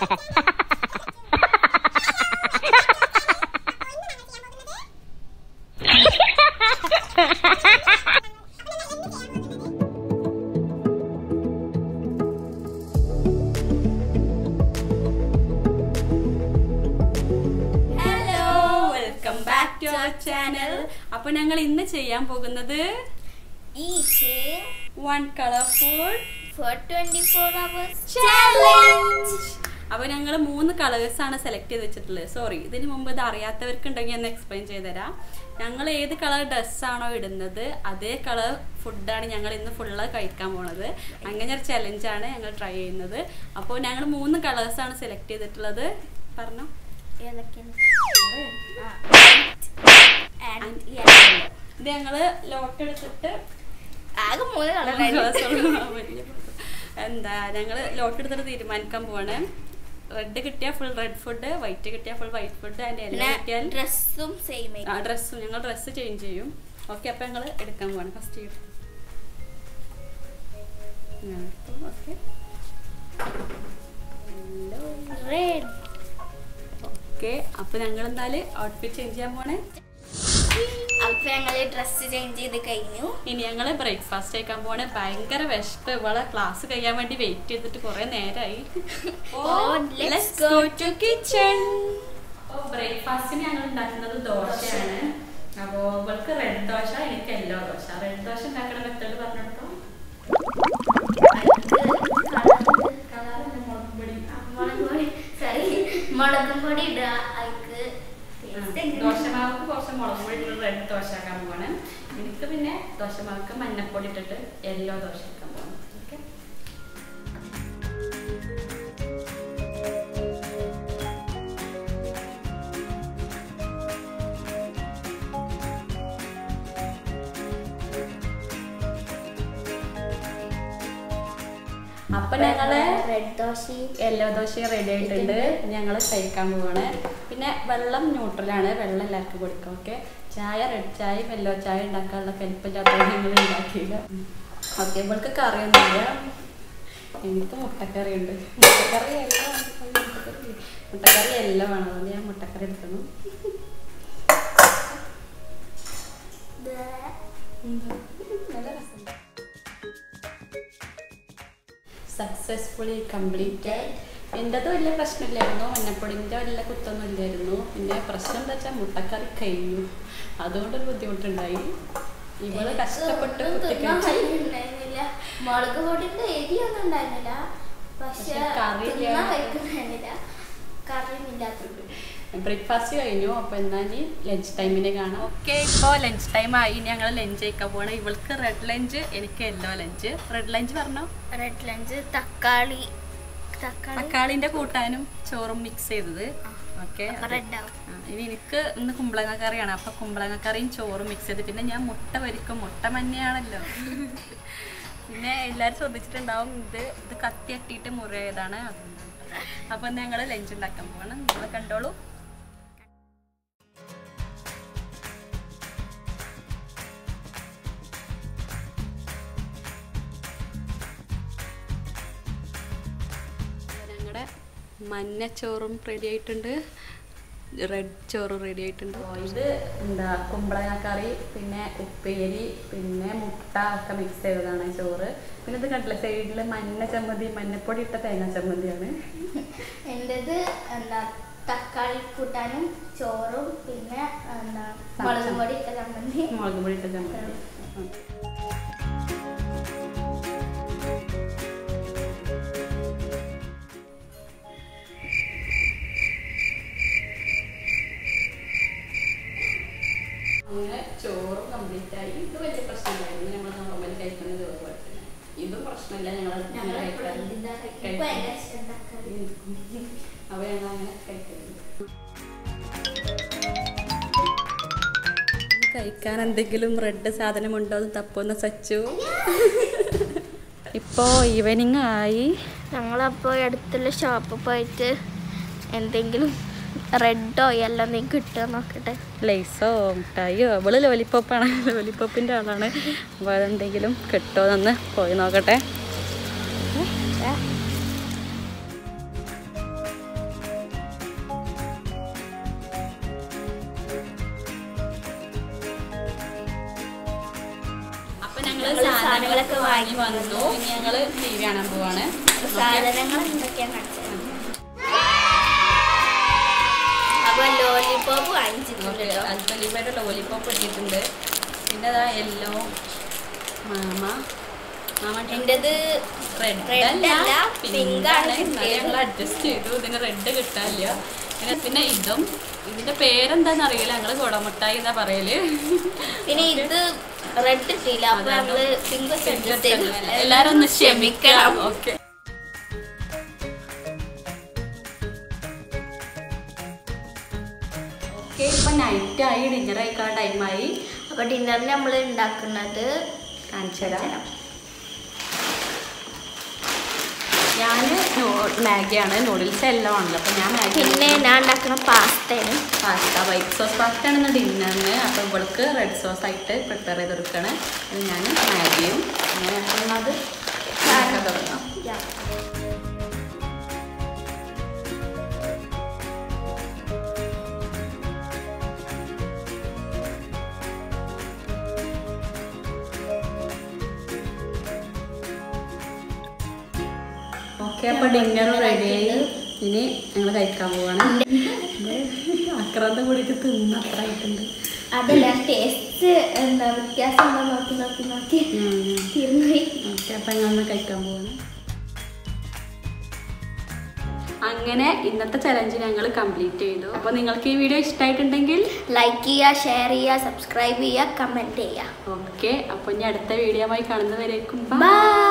Hello welcome back to our channel അപ്പൊ ഞങ്ങൾ ഇന്ന് ചെയ്യാൻ പോകുന്നത് eating one colour food for 24 hours challenge അപ്പൊ ഞങ്ങൾ മൂന്ന് കളേഴ്സ് ആണ് സെലക്ട് ചെയ്ത് വെച്ചിട്ടുള്ളത് സോറി ഇതിന് മുമ്പ് ഇത് അറിയാത്തവർക്ക് ഉണ്ടെങ്കിൽ ഒന്ന് എക്സ്പ്ലെയിൻ ചെയ്തുതരാം ഞങ്ങൾ ഏത് കളർ ഡ്രസ്സാണോ ഇടുന്നത് അതേ കളർ ഫുഡാണ് ഞങ്ങൾ ഇന്ന് ഫുള്ള് കഴിക്കാൻ പോണത് അങ്ങനെ ഒരു ചലഞ്ചാണ് ഞങ്ങൾ ട്രൈ ചെയ്യുന്നത് അപ്പോൾ ഞങ്ങൾ മൂന്ന് കളേഴ്സ് ആണ് സെലക്ട് ചെയ്തിട്ടുള്ളത് പറഞ്ഞോ ഏതൊക്കെയാണ് And ആൻഡ് ഇത് ഞങ്ങള് ലോട്ട് എടുത്തിട്ട് ആകെ മൂന്ന് കളറായിരുന്നു വലിയ എന്താ ഞങ്ങള് ലോട്ട് എടുത്തിട്ട് തീരുമാനിക്കാൻ പോവാണ് റെഡ് കിട്ടിയാൽ ഫുൾ റെഡ് ഫുഡ് വൈറ്റ് കിട്ടിയാൽ full white food and yellow കിട്ടിയാൽ ഡ്രസ്സും സെയിം ആ ഡ്രസ്സും ഞങ്ങൾ ഡ്രസ്സ് ചേഞ്ച് ചെയ്യും ഓക്കെ അപ്പൊ ഞങ്ങൾ എടുക്കാൻ പോവാണ് ഫസ്റ്റ് ഓക്കെ റെഡ് ഓക്കെ അപ്പൊ ഞങ്ങൾ എന്തായാലും ഔട്ട്ഫിറ്റ് ചേഞ്ച് ചെയ്യാൻ പോണേ അപ്പൊ ഞങ്ങള് ഡ്രസ്സ് ചേഞ്ച് ചെയ്ത് കഴിഞ്ഞു ഇനി ഞങ്ങൾ ബ്രേക്ക്ഫാസ്റ്റ് കഴിക്കാൻ പോണേ ഭയങ്കര വിശപ്പ് ഇവളെ ക്ലാസ് കഴിയാൻ വേണ്ടി വെയിറ്റ് ചെയ്തിട്ട് കുറെ നേരമായി Oh, let's go to kitchen ബ്രേക്ക്ഫാസ്റ്റിന് ഞങ്ങൾ ഉണ്ടാക്കുന്നത് ദോശയാണ് അപ്പോ ഇവൾക്ക് റെഡ് ദോശ എനിക്ക് യെല്ലോ ദോശ റെഡ് ദോശ ഉണ്ടാക്കുന്ന മെത്തേഡ് പറഞ്ഞെടുത്തോ കളറിന്റെ മുളക് പൊടി മുളക് പൊടി സോറി മുളകും പൊടി ഇടുക അതിക്ക് ദോശമാവക്ക് കുറച്ച് മുളക് പൊടി ഇട്ടിട്ട് റെഡ് ദോശ ആക്കാൻ പോവാണ് എനിക്ക് പിന്നെ ദോശമാവക്ക് മഞ്ഞപ്പൊടി ഇട്ടിട്ട് യെല്ലോ ദോശ ആക്കാൻ പോവാണ് ഓക്കെ അപ്പൊ ഞങ്ങള് റെഡ് ദോശയും യെല്ലോ ദോശ റെഡി ആയിട്ടുണ്ട് ഞങ്ങൾ കഴിക്കാൻ പോവാണ് പിന്നെ വെള്ളം ന്യൂട്രലാണ് വെള്ളം എല്ലാവർക്കും കൊടുക്കാം ഓക്കെ ചായ റെഡ് ചായ യെല്ലോ ചായ ഉണ്ടാക്കാനുള്ള കലിപ്പില്ലാത്തത് ഞങ്ങൾ ഉണ്ടാക്കിയില്ല ഓക്കെ ഇവൾക്ക് കറിയൊന്നുമില്ല എനിക്ക് മുട്ടക്കറി ഉണ്ട് മുട്ടക്കറി എല്ലാം മുട്ടക്കറി മുട്ടക്കറി എല്ലാം വേണം അതുകൊണ്ട് ഞാൻ മുട്ടക്കറി എടുക്കുന്നു നല്ല രസമുണ്ട് സക്സസ്ഫുള്ളി കംപ്ലീറ്റഡ് എൻ്റെത് വലിയ പ്രശ്നമില്ലായിരുന്നു മഞ്ഞപ്പൊടിൻ്റെ വലിയ കുത്തൊന്നും ഇല്ലായിരുന്നു പിന്നെ പ്രശ്നം എന്താ വെച്ചാൽ മുട്ടക്കറി കഴിഞ്ഞു അതുകൊണ്ടൊരു ബുദ്ധിമുട്ടുണ്ടായി ഇവള് കഷ്ടപ്പെട്ട് കുത്തിക്കഴിച്ച് ഉണ്ടായിരുന്നില്ല മുളക് പൊടിന്റെ എരിയൊന്നും ഉണ്ടായിരുന്നില്ല പക്ഷെ പക്ഷെ കറി തിന്നാൻ ഇല്ലാതെ- കഴിക്കുന്നില്ല കറിയും ഇല്ലാത്തത് ബ്രേക്ക്ഫാസ്റ്റ് കഴിഞ്ഞു അപ്പോൾ എന്നാൽ ഇനി ലഞ്ച് ടൈമിന് കാണാം ഓക്കെ ഇപ്പോൾ ലഞ്ച് ടൈം ആയി ഞങ്ങൾ ലഞ്ച് കഴിക്കാൻ പോകണം ഇവൾക്ക് റെഡ് ലഞ്ച് എനിക്ക് യെല്ലോ ലഞ്ച് റെഡ് ലഞ്ച് പറഞ്ഞോ റെഡ് ലഞ്ച് തക്കാളി തക്കാളി തക്കാളിൻ്റെ കൂട്ടാനും ചോറും മിക്സ് ചെയ്തത് ഓക്കെ റെഡ് ആവും ആ, ഇനി എനിക്ക് ഇന്ന് കുമ്പളങ്ങ കറിയാണ് അപ്പൊ കുമ്പളങ്ങ കറിയും ചോറും മിക്സ് ചെയ്ത് പിന്നെ ഞാൻ മുട്ട പൊരിക്കും മുട്ട മഞ്ഞയാണല്ലോ പിന്നെ എല്ലാവരും ശ്രദ്ധിച്ചിട്ടുണ്ടാവും ഇത് ഇത് കത്തി അട്ടിയിട്ട് മുറിയതാണ് അപ്പൊ ഞങ്ങൾ ലഞ്ച് ഉണ്ടാക്കാൻ പോവാണ് നിങ്ങൾ കണ്ടോളൂ ഞങ്ങളുടെ മഞ്ഞച്ചോറും റെഡി ആയിട്ടുണ്ട് റെഡ് ചോറ് റെഡി ആയിട്ടുണ്ട് ഇത് എന്താ കുമ്പളങ്ങ കറി പിന്നെ ഉപ്പേരി പിന്നെ മുട്ട ഒക്കെ മിക്സ് ചെയ്തതാണ് ചോറ് പിന്നെ ഇത് കണ്ടില്ല സൈഡിൽ മഞ്ഞ ചമ്മന്തി മഞ്ഞപ്പൊടി ഇട്ട തേങ്ങ ചമ്മന്തിയാണ് എൻ്റെത് എന്താ തക്കാളി കൂട്ടാനും ചോറും പിന്നെ എന്താ മുളക് പൊടി ഇട്ട ചമ്മന്തി മുളക് പൊടി ഇട്ട ചമ്മന്തി ഉം. അങ്ങനെ ചോറും കംപ്ലീറ്റ് ആയി ഇത് വലിയ പ്രശ്നമില്ലായിരുന്നു ഞങ്ങൾ നോർമലി കഴിക്കുന്ന ചോറ് പോലെ തന്നെ ഇതും പ്രശ്നമില്ല ഞങ്ങൾ ഞങ്ങൾ എപ്പോഴും ഇതിന്റെ എനിക്ക് ഭയങ്കര ഇഷ്ടം തക്കാളി അവ ഞങ്ങൾ അങ്ങനെ കഴിക്കുന്നുണ്ട് കഴിക്കാൻ എന്തെങ്കിലും റെഡ് സാധനമുണ്ടോ എന്ന് തപ്പുന്ന സച്ചു ഇപ്പോൾ ഈവനിങ് ആയി ഞങ്ങളപ്പോൾ അടുത്തുള്ള ഷോപ്പിൽ പോയിട്ട് എന്തെങ്കിലും റെഡോ യെല്ലോ എന്തെങ്കിലും കിട്ടുമോ നോക്കട്ടെ ലേസോ മിഠായിയോ അവള് ലോലിപ്പോപ്പാണ് ലോലിപ്പോപ്പിൻ്റെ ആളാണ് അപ്പോൾ അതെന്തെങ്കിലും കിട്ടുമോ എന്ന് പോയി നോക്കട്ടെ സാധനങ്ങളൊക്കെ വാങ്ങി വന്നു ഇനി ഞങ്ങള് ടി വി കാണാൻ പോവാണ് സാധനങ്ങൾ എന്തൊക്കെയാണ് കാണിച്ചത് അപ്പൊ ലോലിപോപ്പ് വാങ്ങിച്ചിട്ടുണ്ട് കേട്ടോ അൽപ്പലിപ്പയുടെ ലോലിപ്പോപ്പ് ഇട്ടിട്ടുണ്ട് പിന്നെ അതാ യെല്ലോ മാമ മാമ എൻ്റെത് റെഡ് Red അല്ല അല്ല, pink pink ആണ് ആണ് എന്നാലും ഞങ്ങൾ അഡ്ജസ്റ്റ് ചെയ്തു ഇതിന് റെഡ് കിട്ടാനില്ല പിന്നെ പിന്നെ ഇതും ഇതിന്റെ പേരെന്താന്ന് അറിയില്ല ഞങ്ങള് കുടമുട്ടായി എന്നാ പറയല് പിന്നെ ഇത് റെഡ് ഇട്ടില്ല അപ്പൊ നമ്മള് പിങ്ക് അഡ്ജസ്റ്റ് ചെയ്തു എല്ലാരും ഒന്ന് ക്ഷമിക്കണം ഓക്കെ ഓക്കെ ഇപ്പൊ നൈറ്റ് ആയി ഡിന്നർ കഴിക്കാൻ ടൈമായി അപ്പൊ ഡിന്നറിന് നമ്മൾ ഉണ്ടാക്കുന്നത് കാണിച്ചു തരാം ഞാന് മാഗിയാണ് നൂഡിൽസ് എല്ലാം ആണല്ലോ അപ്പൊ ഞാൻ മാഗി പിന്നെ ഞാൻ ഉണ്ടാക്കുന്ന പാസ്തയാണ് പാസ്ത വൈറ്റ് സോസ് പാസ്ത ആണ് ഡിന്നറിന് അപ്പോൾ ഇവൾക്ക് റെഡ് സോസ് ആയിട്ട് പ്രിപ്പയർ ചെയ്ത് കൊടുക്കുകയാണ് അത് ഞാൻ മാഗിയും അങ്ങനെ അത് ഉണ്ടാക്കാൻ തുടങ്ങാം ഓക്കെ അപ്പോൾ ഡിന്നർ റെഡിയായി ഇനി ഞങ്ങൾ കഴിക്കാൻ പോവാണ് ആക്രാന്തം കൂടിയിട്ട് തിന്ന് അത്ര ആയിട്ടുണ്ട് അതല്ല ടേസ്റ്റ് എന്താ വ്യത്യാസം ഉണ്ടോ നോക്കി നോക്കി നോക്കി തീർന്നുപോയി ഓക്കെ അപ്പം ഞങ്ങൾ കഴിക്കാൻ പോവാണ് അങ്ങനെ ഇന്നത്തെ ചലഞ്ച് ഞങ്ങൾ കംപ്ലീറ്റ് ചെയ്തു അപ്പോൾ നിങ്ങൾക്ക് ഈ വീഡിയോ ഇഷ്ടമായിട്ടുണ്ടെങ്കിൽ ലൈക്ക് ചെയ്യുക ഷെയർ ചെയ്യുക സബ്സ്ക്രൈബ് ചെയ്യുക കമൻറ്റ് ചെയ്യുക ഓക്കെ അപ്പോൾ ഇനി അടുത്ത വീഡിയോ ആയി കാണുന്നവരേക്കും ബൈ